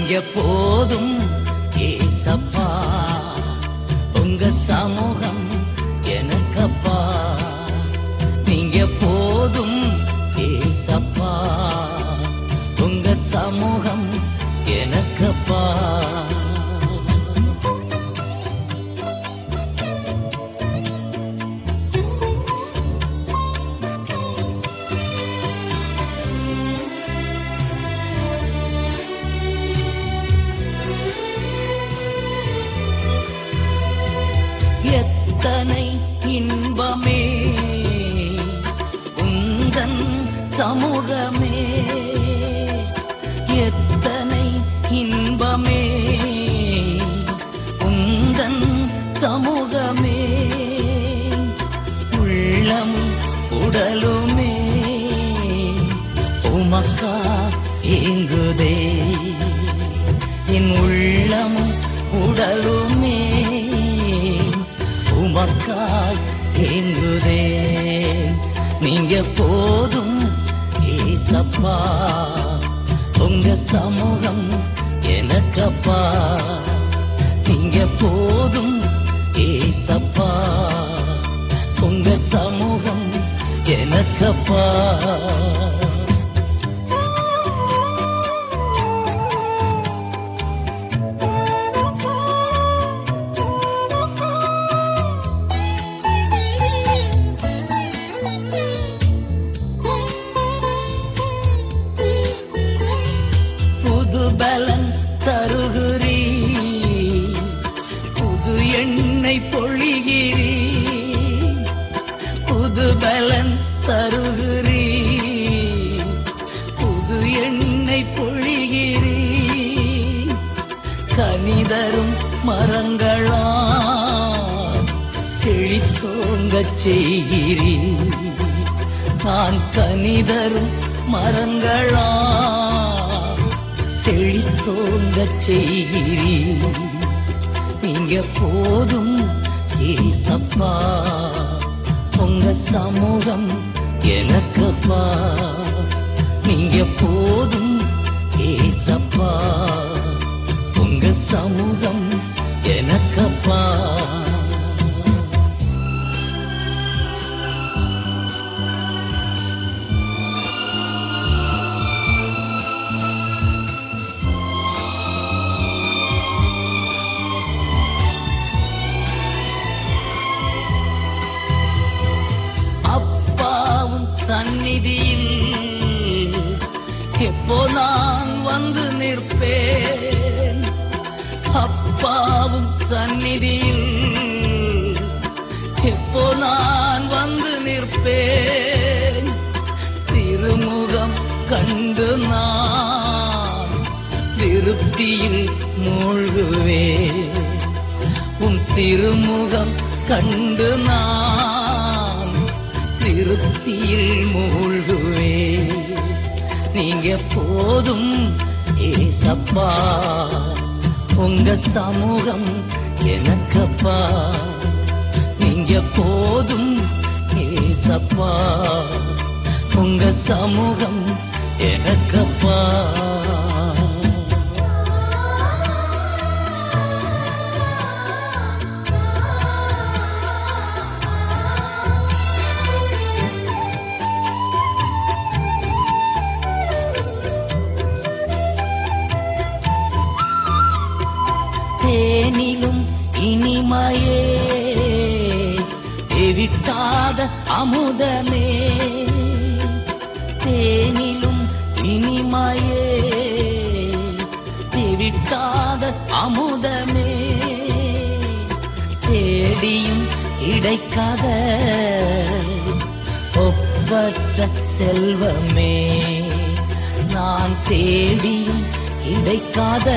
நீங்க போதும் ஏசப்பா உங்க சமூகம் எனக்கப்பா நீங்க போதும் ஏசப்பா உங்க சமூகம் எனக்கப்பா எத்தனை இன்பமே உந்தன் சமூகமே எத்தனை இன்பமே உந்தன் சமூகமே உள்ளம் உடலுமே உமக்கா ஏங்குதே என் உள்ளம் உடலுமே உமக்காய் ஏங்குதே நீங்க போதும் ஏசப்பா உங்க சமூகம் எனக்கப்பா நீங்க போதும் ஏசப்பா உங்க சமூகம் எனக்கப்பா புது பலன் தருகிறீ புது எண்ணெய் பொழிகிறீ புது பலன் தருகிறீ புது எண்ணெய் பொழிகிறீ கனிதரும் மரங்களா செழித்தோங்கச் செய்கிறீ நான் கனிதரும் மரங்களா செழித்தோங்கச் செய்கிறீ நீங்க போதும் ஏசப்பா உங்க சமூகம் எனக்கப்பா நீங்க போதும் ஏசப்பா உங்க சமூகம் எனக்கப்பா அப்பாவும் சந்நிதியில் எப்போ நான் வந்து நிற்பேன் அப்பாவும் சந்நிதியில் எப்போ நான் வந்து நிற்பேன் திருமுகம் கண்டு நான் திருப்தியில் மூழ்குவேன் உன் திருமுகம் கண்டு நான் திருப்தியில் மூழ்குவே நீங்க போதும் ஏசப்பா உங்க சமூகம் எனக்கப்பா நீங்க போதும் ஏசப்பா உங்க சமூகம் எனக்கப்பா தேனிலும் இனிமையே எவிட்டாத அமுதமே தேனிலும் இனிமையே எவிட்டாத அமுதமே தேடியும் கிடைக்காத ஒப்பற்ற செல்வமே நான் தேடியும் கிடைக்காத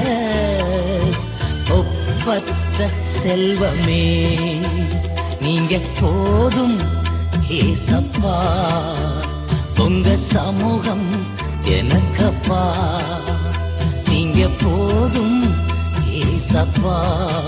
ஒப்பற்ற செல்வமே நீங்க போதும் ஏசப்பா உங்க சமூகம் எனக்கப்பா நீங்க போதும் ஏசப்பா